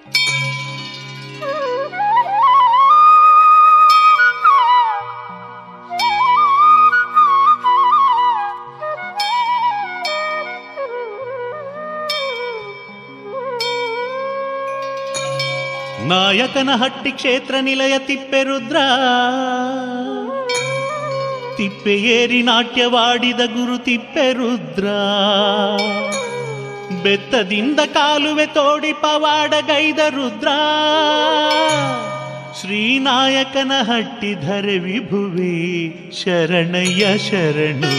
ನಾಯಕನಹಟ್ಟಿ ಕ್ಷೇತ್ರ ನಿಲಯ ತಿಪ್ಪೆರುದ್ರ ತಿಪ್ಪೆಯೇರಿ ನಾಟ್ಯವಾಡಿದ ಗುರು ತಿಪ್ಪೆರುದ್ರ ಬೆತ್ತದಿಂದ ಕಾಲುವೆ ತೋಡಿ ಪವಾಡಗೈದ ರುದ್ರ ಶ್ರೀನಾಯಕನ ಹಟ್ಟಿಧರೆ ವಿಭುವೆ ಶರಣಯ್ಯ ಶರಣು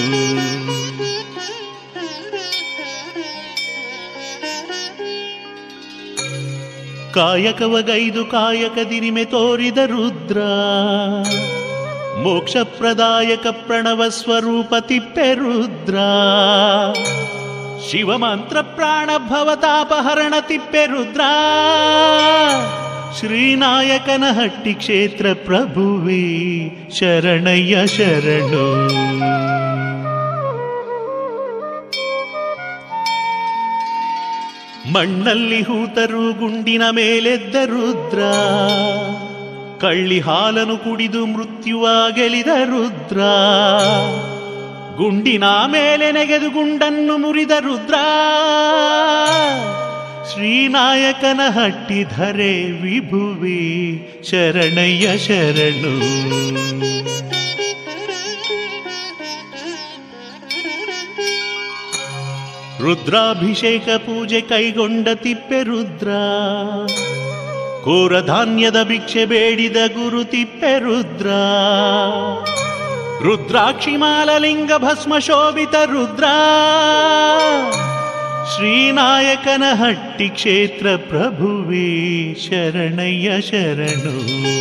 ಕಾಯಕವಗೈದು ಕಾಯಕದಿರಿಮೆ ತೋರಿದ ರುದ್ರ ಮೋಕ್ಷಪ್ರದಾಯಕ ಪ್ರಣವ ಸ್ವರೂಪ ತಿಪ್ಪೆ ರುದ್ರ ಶಿವಮಂತ್ರ ಪ್ರಾಣ ಭವತಾಪಹರಣ ತಿಪ್ಪೆ ರುದ್ರ ಶ್ರೀನಾಯಕನ ಹಟ್ಟಿ ಕ್ಷೇತ್ರ ಪ್ರಭುವೇ ಶರಣಯ್ಯ ಶರಣು ಮಣ್ಣಲ್ಲಿ ಹೂತರು ಗುಂಡಿನ ಮೇಲೆದ್ದ ರುದ್ರ ಕಳ್ಳಿ ಹಾಲನು ಕುಡಿದು ಮೃತ್ಯುವ ಗೆಲಿದ ರುದ್ರ ಗುಂಡಿನ ಮೇಲೆ ನೆಗೆದು ಗುಂಡನ್ನು ಮುರಿದ ರುದ್ರ ಶ್ರೀನಾಯಕನ ಹಟ್ಟಿಧರೆ ವಿಭುವಿ ಶರಣಯ್ಯ ಶರಣು ರುದ್ರಾಭಿಷೇಕ ಪೂಜೆ ಕೈಗೊಂಡ ತಿಪ್ಪೆ ರುದ್ರ ಕೋರ ಧಾನ್ಯದ ಭಿಕ್ಷೆ ಬೇಡಿದ ಗುರು ತಿಪ್ಪೆ ರುದ್ರ ರುದ್ರಾಕ್ಷಿ ಮಾಲಲಿಂಗ ಭಸ್ಮ ಶೋಭಿತ ರುದ್ರ ಶ್ರೀನಾಯಕನ ಹಟ್ಟಿ ಕ್ಷೇತ್ರ ಪ್ರಭುವೇ ಶರಣಯ್ಯ ಶರಣು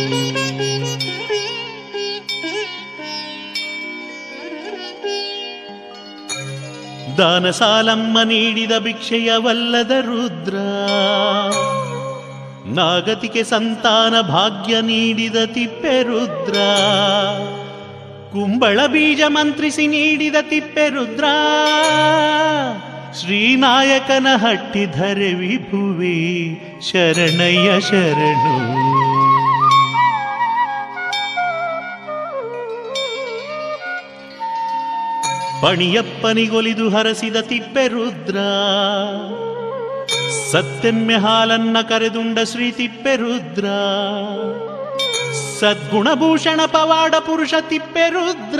ದಾನ ಸಾಲಮ್ಮ ನೀಡಿದ ಭಿಕ್ಷೆಯವಲ್ಲದ ರುದ್ರ ನಾಗತಿಗೆ ಸಂತಾನ ಭಾಗ್ಯ ನೀಡಿದ ತಿಪ್ಪೆ ರುದ್ರ ಕುಂಬಳ ಬೀಜ ಮಂತ್ರಿಸಿ ನೀಡಿದ ತಿಪ್ಪೆ ರುದ್ರ ಶ್ರೀನಾಯಕನ ಹಟ್ಟಿಧರೆ ವಿಭುವೆ ಶರಣಯ್ಯ ಶರಣು ಪಣಿಯಪ್ಪನಿಗೊಲಿದು ಹರಸಿದ ತಿಪ್ಪೆ ರುದ್ರ ಸತ್ತೆಮ್ಮೆ ಹಾಲನ್ನ ಕರೆದುಂಡ ಶ್ರೀ ತಿಪ್ಪೆ ರುದ್ರ ಸದ್ಗುಣಭೂಷಣ ಪವಾಡ ಪುರುಷ ತಿಪ್ಪೆ ರುದ್ರ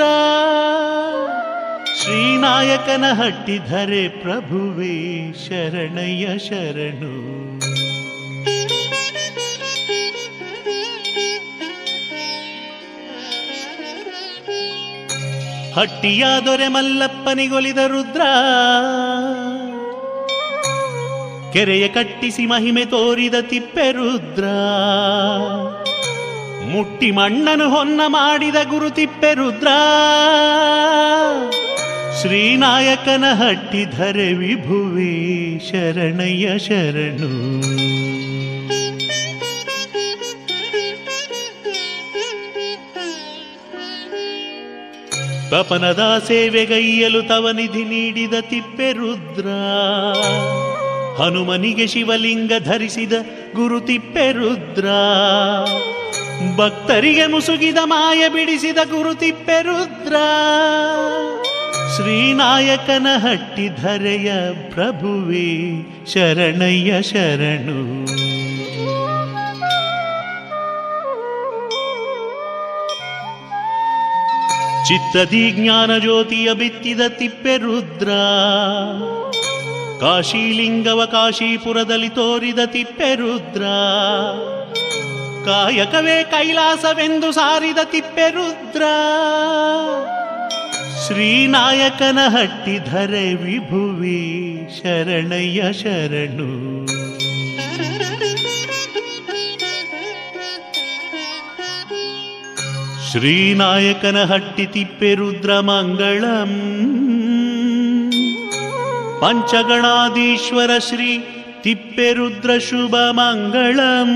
ಶ್ರೀನಾಯಕನ ಹಟ್ಟಿಧರೆ ಪ್ರಭುವೇ ಶರಣಯ್ಯ ಶರಣು ಹಟ್ಟಿಯ ದೊರೆ ಮಲ್ಲಪ್ಪನಿಗೊಲಿದ ರುದ್ರ ಕೆರೆಯ ಕಟ್ಟಿಸಿ ಮಹಿಮೆ ತೋರಿದ ತಿಪ್ಪೆ ರುದ್ರ ಮುಟ್ಟಿ ಮಣ್ಣನು ಹೊನ್ನ ಮಾಡಿದ ಗುರು ತಿಪ್ಪೆ ರುದ್ರ ಶ್ರೀನಾಯಕನ ಹಟ್ಟಿಧರೆ ವಿಭುವೆ ಶರಣಯ್ಯ ಶರಣು ಕಪನದ ಸೇವೆಗೈಯಲು ತವನಿಧಿ ನೀಡಿದ ತಿಪ್ಪೆ ರುದ್ರ ಹನುಮನಿಗೆ ಶಿವಲಿಂಗ ಧರಿಸಿದ ಗುರು ತಿಪ್ಪೆ ರುದ್ರ ಭಕ್ತರಿಗೆ ಮುಸುಗಿದ ಮಾಯ ಬಿಡಿಸಿದ ಗುರು ತಿಪ್ಪೆ ರುದ್ರ ಶ್ರೀನಾಯಕನ ಹಟ್ಟಿಧರೆಯ ಪ್ರಭುವೇ ಶರಣಯ್ಯ ಶರಣು ಚಿತ್ತದಿ ಜ್ಞಾನ ಜ್ಯೋತಿಯ ಬಿತ್ತಿದ ತಿಪ್ಪೆ ರುದ್ರ ಕಾಶಿಲಿಂಗವ ಕಾಶೀಪುರದಲ್ಲಿ ತೋರಿದ ತಿಪ್ಪೆ ರುದ್ರ ಕಾಯಕವೇ ಕೈಲಾಸವೆಂದು ಸಾರಿದ ತಿಪ್ಪೆ ರುದ್ರ ಶ್ರೀನಾಯಕನ ಹಟ್ಟಿಧರೆ ವಿಭುವಿ ಶರಣಯ್ಯ ಶರಣು ಶ್ರೀನಾಯಕನ ಹಟ್ಟಿ ತಿಪ್ಪೆ ರುದ್ರ ಮಂಗಳಂ ಪಂಚಗಣಾಧೀಶ್ವರ ಶ್ರೀ ತಿಪ್ಪೆ ರುದ್ರ ಶುಭ ಮಂಗಳಂ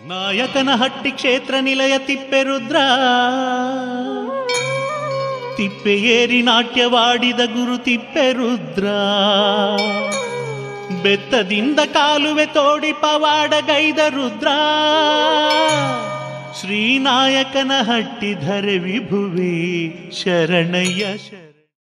ನಾಯಕನ ಹಟ್ಟಿ ಕ್ಷೇತ್ರ ನಿಲಯ ತಿಪ್ಪೆರುದ್ರ ತಿಪ್ಪೆ ಏರಿ ನಾಟ್ಯವಾಡಿದ ಗುರು ತಿಪ್ಪೆರುದ್ರ ಬೆತ್ತದಿಂದ ಕಾಲುವೆ ತೋಡಿ ಪವಾಡಗೈದ ರುದ್ರ ಶ್ರೀನಾಯಕನ ಹಟ್ಟಿ ಧರೆ ವಿಭುವೆ ಶರಣಯ್ಯ ಶರಣ